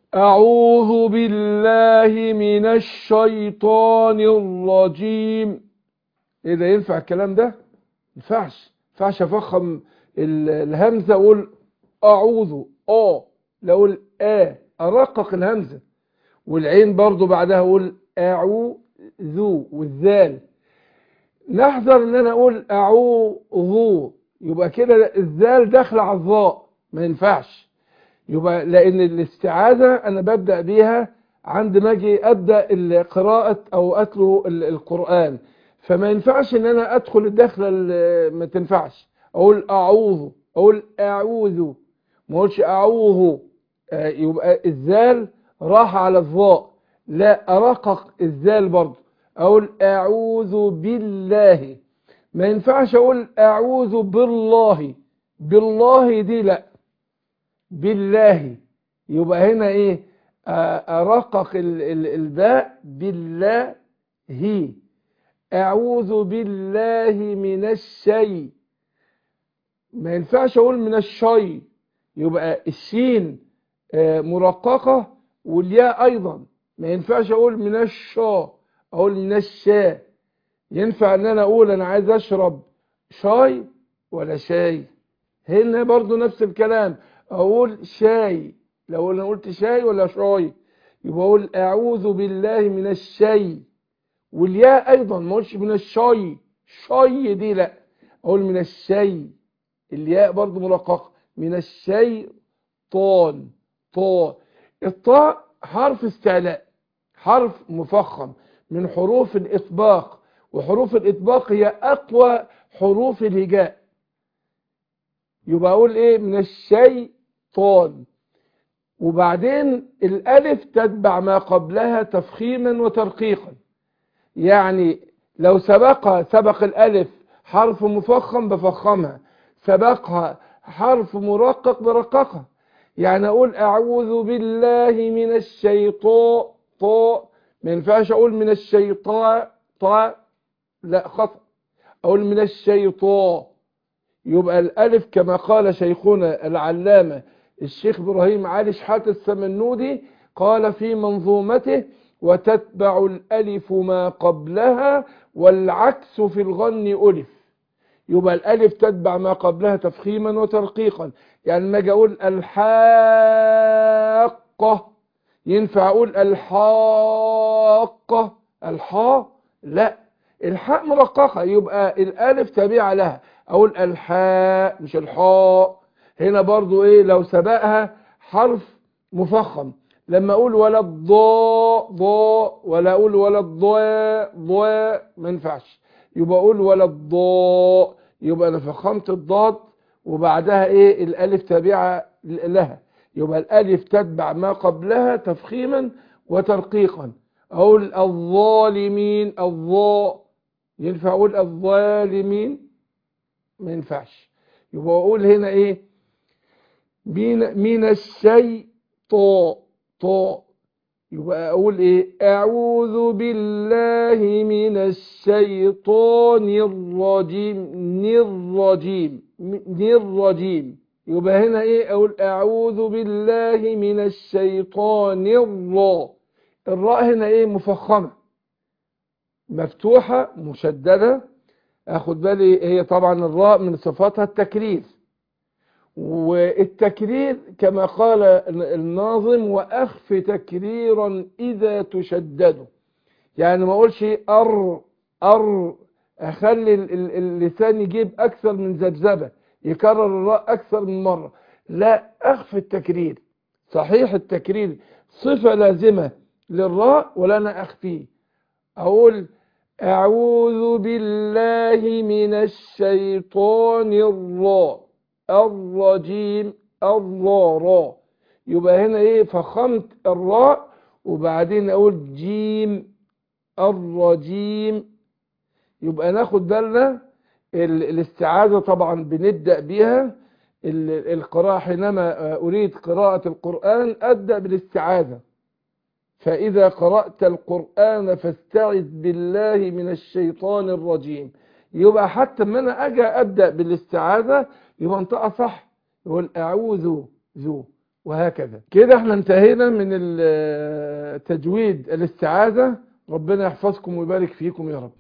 أعوذ بالله من الشيطان الرجيم إيه ده ينفع الكلام ده؟ ينفعش ينفعش أفخم ال- الهمزة أقول أعوذ آه لا أقول آ أرقق الهمزة والعين برضو بعدها أقول أعوذ والذال نحذر ان انا اقول اعوذ يبقى كده الذال داخله على الظاء ما ينفعش يبقى لان الاستعاذه انا ببدا بيها عند ما اجي ابدا القراءه او اتلو ال- القران فما ينفعش ان انا ادخل الدخله ال- ما تنفعش اقول اعوذ اقول اعوذ ما اقولش اعوذ آه، يبقى الذال راح على الظاء لا ارقق الذال برضه اقول اعوذ بالله ما ينفعش اقول اعوذ بالله بالله دي لا بالله يبقى هنا ايه آه، ارقق ال- ال- الباء بالله اعوذ بالله من الشيء ما ينفعش اقول من الشيء يبقى الشين آه، مرققة والياء ايضا ما ينفعش اقول من الشا اقول من الشاء ينفع ان انا اقول انا عايز اشرب شاي ولا شاي هنا برضو نفس الكلام اقول شاي لو انا قلت شاي ولا شاي يبقى اقول اعوذ بالله من الشيء والياء ايضا ما اقولش من الشاي شاي دي لا اقول من الشيء الياء برضو مرققه من الشيء طال طال الطاء حرف استعلاء حرف مفخم من حروف الإطباق وحروف الإطباق هي أقوى حروف الهجاء يبقى أقول إيه من الشيطان وبعدين الألف تتبع ما قبلها تفخيما وترقيقا يعني لو سبقها سبق الألف حرف مفخم بفخمها سبقها حرف مرقق برققها يعني أقول أعوذ بالله من الشيطان طاء ما ينفعش أقول من الشيطان طاء لا خطأ أقول من الشيطان يبقى الألف كما قال شيخنا العلامة الشيخ إبراهيم علي شحات السمنودي قال في منظومته وتتبع الألف ما قبلها والعكس في الغن ألف يبقى الألف تتبع ما قبلها تفخيما وترقيقا يعني ما اجي أقول الحاقة ينفع أقول الحاقة الحاء لا الحاء مرققة يبقى الألف تابعة لها أقول الحاء مش الحاء هنا برضو إيه لو سبقها حرف مفخم لما أقول ولا الضاء ضاء ولا أقول ولا الضاء ضاء ما ينفعش يبقى أقول ولا الضاء يبقى أنا فخمت الضاد وبعدها إيه الألف تابعة لها يبقى الألف تتبع ما قبلها تفخيما وترقيقا أقول الظالمين الضاء ينفع أقول الظالمين ما ينفعش يبقى أقول هنا إيه من, من الشيء طاء طاء يبقى أقول إيه أعوذ بالله من الشيطان الرجيم الرجيم الرجيم يبقى هنا ايه اقول اعوذ بالله من الشيطان الراء الراء هنا ايه مفخمه مفتوحه مشدده اخد بالي هي طبعا الراء من صفاتها التكرير والتكرير كما قال الناظم واخف تكريرا اذا تشدد يعني ما اقولش ار ار اخلي اللسان يجيب اكثر من ذبذبه يكرر الراء أكثر من مرة لا أخفي التكرير صحيح التكرير صفة لازمة للراء ولا أنا أخفيه أقول أعوذ بالله من الشيطان الراء الرجيم الراء يبقى هنا إيه فخمت الراء وبعدين أقول جيم الرجيم يبقى ناخد بالنا الاستعاذة طبعا بنبدأ بها القراءة حينما أريد قراءة القرآن أبدأ بالاستعاذة فإذا قرأت القرآن فاستعذ بالله من الشيطان الرجيم يبقى حتى ما أنا أجي أبدأ بالاستعاذة يبقى انطقة صح يقول أعوذ ذو وهكذا كده احنا انتهينا من ال- تجويد الاستعاذة ربنا يحفظكم ويبارك فيكم يا رب